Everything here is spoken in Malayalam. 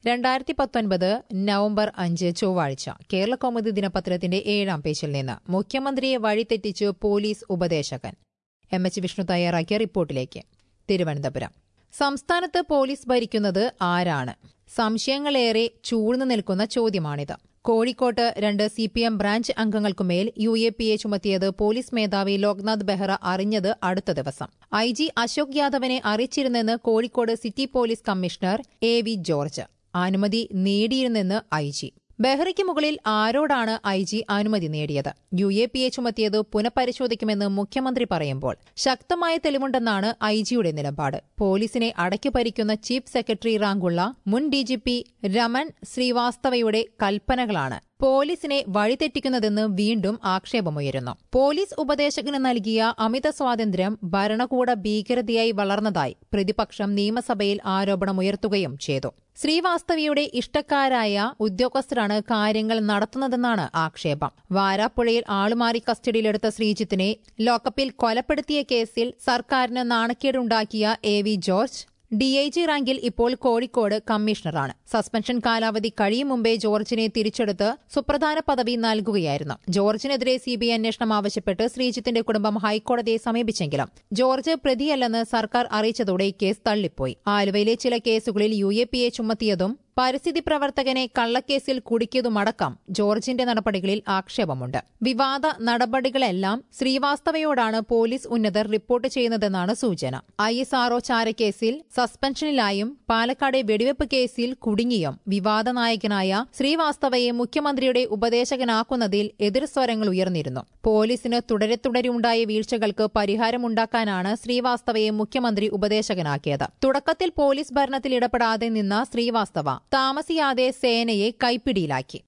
രണ്ടായിരത്തി പത്തൊൻപത് നവംബർ അഞ്ച് ചൊവ്വാഴ്ച കേരള കൗമുദി ദിനപത്രത്തിന്റെ ഏഴാം പേജിൽ നിന്ന് മുഖ്യമന്ത്രിയെ വഴിതെറ്റിച്ചു പോലീസ് ഉപദേശകൻ എം എച്ച് വിഷ്ണു തയ്യാറാക്കിയ റിപ്പോർട്ടിലേക്ക് തിരുവനന്തപുരം സംസ്ഥാനത്ത് പോലീസ് ഭരിക്കുന്നത് ആരാണ് സംശയങ്ങളേറെ ചൂഴ്ന്നു നിൽക്കുന്ന ചോദ്യമാണിത് കോഴിക്കോട്ട് രണ്ട് സി പി എം ബ്രാഞ്ച് അംഗങ്ങൾക്കുമേൽ യു എ പി എ ചുമത്തിയത് പോലീസ് മേധാവി ലോക്നാഥ് ബെഹ്റ അറിഞ്ഞത് അടുത്ത ദിവസം ഐ ജി അശോക് യാദവിനെ അറിയിച്ചിരുന്നെന്ന് Kozhikode city police commissioner A V George അനുമതി നേടിയിരുന്നെന്ന് ഐ ജി ബെഹ്റയ്ക്ക് മുകളിൽ ആരോടാണ് ഐ ജി അനുമതി നേടിയത് യു എ പി എ ചുമത്തിയത് പുനഃപരിശോധിക്കുമെന്ന് മുഖ്യമന്ത്രി പറയുമ്പോൾ ശക്തമായ തെളിവുണ്ടെന്നാണ് ഐ ജിയുടെ നിലപാട് പോലീസിനെ അടക്കി ഭരിക്കുന്ന ചീഫ് സെക്രട്ടറി റാങ്കുള്ള മുൻ ഡിജിപി രമൺ ശ്രീവാസ്തവയുടെ കൽപ്പനകളാണ് പോലീസിനെ വഴിതെറ്റിക്കുന്നതെന്ന് വീണ്ടും ആക്ഷേപമുയരുന്നു പോലീസ് ഉപദേശകന് നൽകിയ അമിത സ്വാതന്ത്ര്യം ഭരണകൂട ഭീകരതയായി വളർന്നതായി പ്രതിപക്ഷം നിയമസഭയിൽ ആരോപണമുയർത്തുകയും ചെയ്തു ശ്രീവാസ്തവയുടെ ഇഷ്ടക്കാരായ ഉദ്യോഗസ്ഥരാണ് കാര്യങ്ങൾ നടത്തുന്നതെന്നാണ് ആക്ഷേപം വാരാപ്പുഴയിൽ ആളുമാറി കസ്റ്റഡിയിലെടുത്ത ശ്രീജിത്തിനെ ലോക്കപ്പിൽ കൊലപ്പെടുത്തിയ കേസിൽ സർക്കാരിന് നാണക്കേടുണ്ടാക്കിയ എ വി ജോർജ് ഡിഐജി റാങ്കിൽ ഇപ്പോൾ കോഴിക്കോട് കമ്മീഷണറാണ് സസ്പെൻഷൻ കാലാവധി കഴിയും മുമ്പേ ജോർജിനെ തിരിച്ചെടുത്ത് സുപ്രധാന പദവി നൽകുകയായിരുന്നു ജോർജിനെതിരെ സിബിഐ അന്വേഷണം ആവശ്യപ്പെട്ട് ശ്രീജിത്തിന്റെ കുടുംബം ഹൈക്കോടതിയെ സമീപിച്ചെങ്കിലും ജോർജ് പ്രതിയല്ലെന്ന് സർക്കാർ അറിയിച്ചതോടെ കേസ് തള്ളിപ്പോയി ആലുവയിലെ ചില കേസുകളിൽ യു എ പി എ ചുമത്തിയതും പരിസ്ഥിതി പ്രവർത്തകനെ കള്ളക്കേസിൽ കുടുക്കിയതുമടക്കം ജോർജിന്റെ നടപടികളിൽ ആക്ഷേപമുണ്ട് വിവാദ നടപടികളെല്ലാം ശ്രീവാസ്തവയോടാണ് പോലീസ് ഉന്നതർ റിപ്പോർട്ട് ചെയ്യുന്നതെന്നാണ് സൂചന ഐ എസ് ആർഒ ചാരക്കേസിൽ സസ്പെൻഷനിലായും പാലക്കാട് വെടിവെപ്പ് കേസിൽ കുടുങ്ങിയും വിവാദ നായകനായ ശ്രീവാസ്തവയെ മുഖ്യമന്ത്രിയുടെ ഉപദേശകനാക്കുന്നതിൽ എതിർസ്വരങ്ങൾ ഉയർന്നിരുന്നു പോലീസിന് തുടരെ തുടരെയുണ്ടായ വീഴ്ചകൾക്ക് പരിഹാരമുണ്ടാക്കാനാണ് ശ്രീവാസ്തവയെ മുഖ്യമന്ത്രി ഉപദേശകനാക്കിയത് തുടക്കത്തിൽ പോലീസ് ഭരണത്തിൽ ഇടപെടാതെ നിന്ന ശ്രീവാസ്തവ താമസിയാതെ സേനയെ കൈപ്പിടിയിലാക്കി